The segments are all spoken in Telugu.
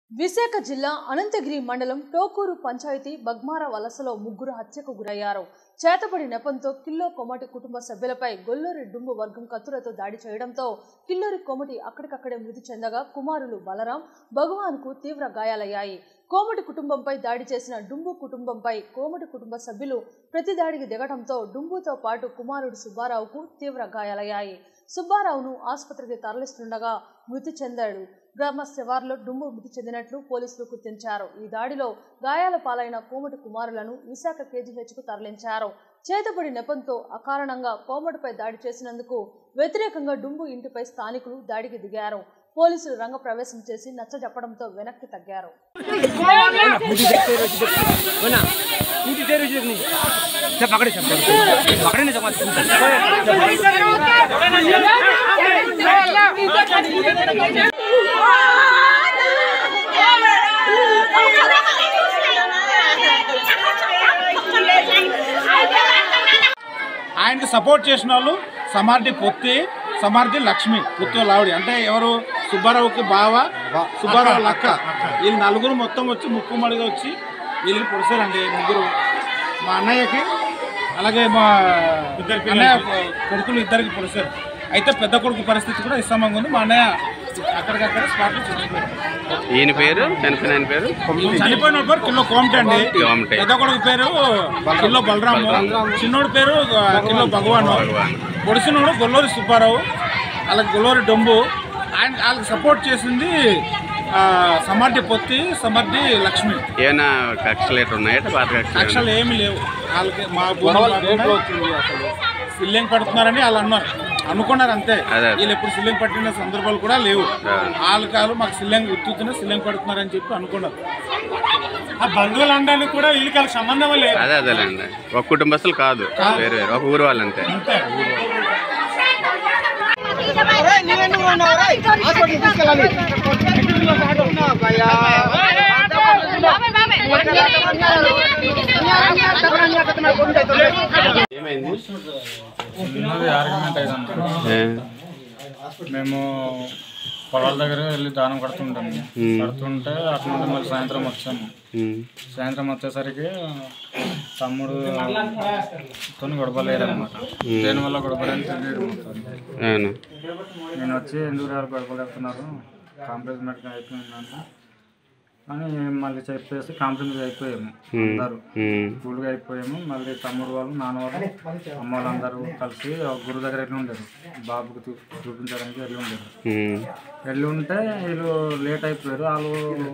విశాఖ జిల్లా అనంతగిరి మండలం టోకూరు పంచాయతీ బగ్మార వలసలో ముగ్గురు హత్యకు గురయ్యారు చేతబడి నెపంతో కిల్లో కొమటి కుటుంబ సభ్యులపై గొల్లూరి డుంబు వర్గం కత్తులతో దాడి చేయడంతో కిల్లూరి కొమటి అక్కడికక్కడే మృతి చెందగా కుమారులు బలరాం భగవాన్కు తీవ్ర గాయాలయ్యాయి కోమటి కుటుంబంపై దాడి చేసిన డుంబు కుటుంబంపై కోమటి కుటుంబ సభ్యులు ప్రతి దాడికి దిగడంతో డుంబుతో పాటు కుమారుడు సుబ్బారావుకు తీవ్ర గాయాలయ్యాయి సుబ్బారావును ఆసుపత్రికి తరలిస్తుండగా మృతి చెందాడు గ్రామ శివార్లో డుంబు మృతి చెందినట్లు పోలీసులు గుర్తించారు ఈ దాడిలో గాయాల పాలైన కోమటి కుమారులను విశాఖ కేజీహెచ్కు తరలించారు చేతబడి నెపంతో అకారణంగా కోమటిపై దాడి చేసినందుకు వ్యతిరేకంగా డుంబు ఇంటిపై స్థానికులు దాడికి దిగారు పోలీసులు రంగ ప్రవేశం చేసి నచ్చజెప్పడంతో వెనక్కి తగ్గారు टूटी तेरे चीज नहीं सब पकड़े सब पकड़े नहीं ఆయనకి సపోర్ట్ చేసిన వాళ్ళు సమార్ది పొత్తి సమార్ది లక్ష్మి పుత్తు లావిడి అంటే ఎవరు సుబ్బారావుకి బావ సుబ్బారావు లక్క వీళ్ళు నలుగురు మొత్తం వచ్చి ముక్కుమడిగా వచ్చి వీళ్ళకి పొడిచారండి ముగ్గురు మా అన్నయ్యకి అలాగే మా అన్నయ్య కొడుకులు ఇద్దరికి పొడిచారు అయితే పెద్ద కొడుకు పరిస్థితి కూడా ఇస్తామంగా ఉంది మా అన్నయ్య అక్కడికక్కడ స్పాట్లో చనిపోయారు ఈయన పేరు చనిపోయిన ఆయన పేరు చనిపోయిన పేరు కిలో కోమటి అండి కోమటి. పెద్ద కొడుకు పేరు కిలో బలరాము చిన్నోడు పేరు ఆ, కిలో భగవాన్ పొడిసినోడు గొల్లూరి సుబ్బారావు అలాగే గొల్లూరి డొంబు ఆయన వాళ్ళకి సపోర్ట్ చేసింది ఆ, సమర్థి పొత్తి సమర్థి లక్ష్మి ఏమైనా కక్షలు ఎట్లా ఉన్నాయట పాత కక్షలు అక్షలు ఏమీ లేవు వాళ్ళకి మా సిల్లింగ్ పడుతున్నారని వాళ్ళు అన్నారు అనుకున్నారు అంతే అదే. వీళ్ళు ఎప్పుడు సిల్లింగ్ పట్టిన సందర్భాలు కూడా లేవు వాళ్ళ కాలు మాకు సిల్లింగ్ ఉత్తుతున్న సిల్లింగ్ పడుతున్నారని చెప్పి అనుకున్నారు ఆ బంధువులు అనడానికి కూడా వీళ్ళకి వాళ్ళకి సంబంధం లేదు అదే అదేలేండి ఒక కుటుంబస్తులు కాదు వేరు వేరు ఒక ఊరు వాళ్ళు అంతే ఏమైంది చిన్నది ఆర్గ్యుమెంట్ అయిందన్న ఏ? మేము పొలాల దగ్గర వెళ్ళి దానం కడుతుంటాము మ్మ్. కడుతుంటే అటు నుండి మళ్ళీ సాయంత్రం వచ్చాము ఉమ్. సాయంత్రం వచ్చేసరికి తమ్ముడు తోని గొడవలేదు అనమాట దేనివల్ల గొడవలేని తెలియదు మొత్తం అవును నేను వచ్చి ఎందుకు రారు గొడవలేస్తున్నారు కాంప్రమైజ్ మెడికల్ అయిపోయిందంటే అని మళ్ళీ చెప్పేసి కాంప్రమైజ్ అయిపోయాము అందరూ ఉమ్. కూల్గా అయిపోయాము మళ్ళీ తమ్ముడు వాళ్ళు నాన్న వాళ్ళు అమ్మ వాళ్ళందరూ కలిసి ఒక గురువు దగ్గర వెళ్ళి ఉండేది బాబుకి చూ- చూపించడానికి వెళ్ళి ఉండేది ఉమ్. వెళ్ళి ఉంటే వీళ్ళు లేట్ అయిపోయారు వాళ్ళు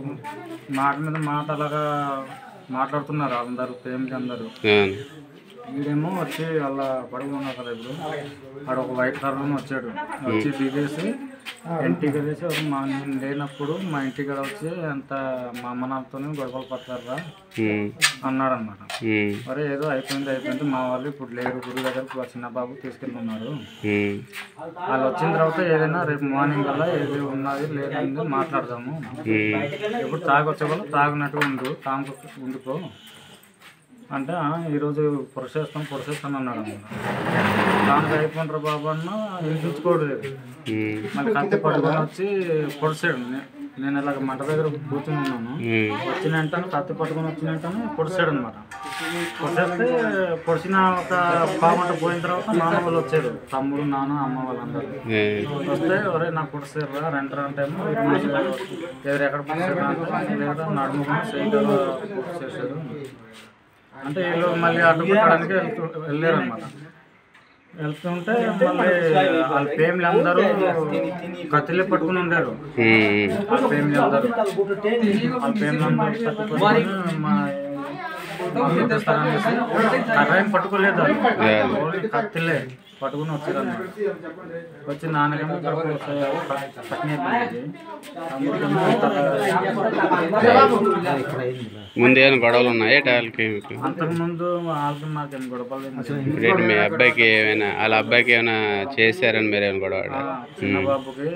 మాట మీద మాట అలాగా మాట్లాడుతున్నారు అందరూ ప్రేమికి అందరూ అవును వీడేమో వచ్చి వాళ్ళ పడుగు ఉన్నారు కదా ఇప్పుడు ఆడ ఒక వైట్ కలర్ వచ్చాడు వచ్చి దిగేసి ఇంటికి వెళ్ళేసి మా నేను లేనప్పుడు మా ఇంటికి వచ్చి అంత మా అమ్మ నాన్నతో గొడవలు పడతారా ఉమ్. అన్నాడు అనమాట ఉమ్. మరి ఏదో అయిపోయింది అయిపోయింది మా వాళ్ళు ఇప్పుడు లేరు గురువు దగ్గరకు ఆ చిన్న బాబు తీసుకెళ్ళి ఉన్నారు ఉమ్. వాళ్ళు వచ్చిన తర్వాత ఏదైనా రేపు మార్నింగ్ కల్లా ఏది ఉన్నది లేదండి మాట్లాడదాము ఉమ్. ఇప్పుడు తాగొచ్చే వాళ్ళు తాగినట్టు ఉండు తాము ఉండిపో అంటే "ఆ, ఈరోజు పొరసేస్తాం పొరసేస్తాం అన్నాడు అన్నమాట దానికి అయిపోయినరా బాబు అన్న వినిపించుకోవట్లేదు ఉమ్. మళ్ళీ కత్తి పట్టుకొని వచ్చి పొడిచాడు నే- నేను ఇలాగ మంట దగ్గర కూర్చొని ఉన్నాను ఉమ్. వచ్చిన వెంటనే కత్తి పట్టుకొని వచ్చిన వెంటనే పొడిచాడు అనమాట పొడిచేస్తే పొడిచిన ఒక పావుగంట పోయిన తర్వాత నాన్న వాళ్ళు వచ్చారు తమ్ముడు నాన్న అమ్మ వాళ్ళందరూ ఏ. వస్తే ఒరే నాకు పొడిచారా రెంటర్ అంటే ఎవరు ఎక్కడ పొడిచారా అంటే లేదా నడుము సైకిల్ చేశారు అంటే వీళ్ళు మళ్ళీ అడ్డు పెట్టడానికి వెళ్తూ వెళ్ళారు అనమాట వెళ్తుంటే మళ్ళీ వాళ్ళ ఫ్యామిలీ అందరూ కత్తిలే పట్టుకుని ఉండారు ఉమ్. వాళ్ళ ఫ్యామిలీ అందరూ వాళ్ళ ఫ్యామిలీ అందరూ కత్తి పట్టుకొని మా కర్రేం పట్టుకోలేదు వాళ్ళు. ఓన్లీ కత్తిలే పట్టుకుని వచ్చారు అన్నమాట వచ్చి నాన్నకేమో కడుపు వచ్చాయి పట్టిన అయిపోయింది తమ్ముడికేమో ముందు ఏమైనా గొడవలు ఉన్నాయా వాళ్ళకి మీకు అంతకుముందు వాళ్ళకి మాకేం గొడవలు ఏం లేవు. ఇప్పుడు ఏంటి మీ అబ్బాయికి ఏమైనా వాళ్ళ అబ్బాయికి ఏమైనా చేశారని మీరు ఏమైనా గొడవ ఆ, చిన్న బాబుకి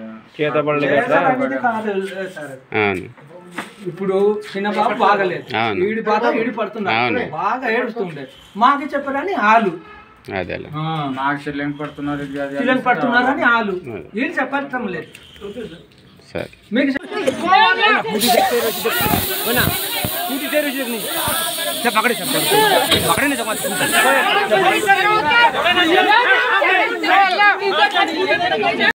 అవును ఇప్పుడు చిన్న బాబు బాగలేదు అవును. వీడి బాధ వీడి పడుతున్నాడు అవును. బాగా ఏడుస్తుండే మాకు చెప్పారని వాళ్ళు అదేలే నాకు చెల్లెం పడుతున్నారు ఇది అది పిల్లలు అనేసి పడుతున్నారని వాళ్ళు అదే. వీళ్ళు చెప్పటం లేదు సార్ स्कूटी देखते रहो देखते हो ना स्कूटी दे रही नहीं सब पकड़े सब पकड़े नहीं सब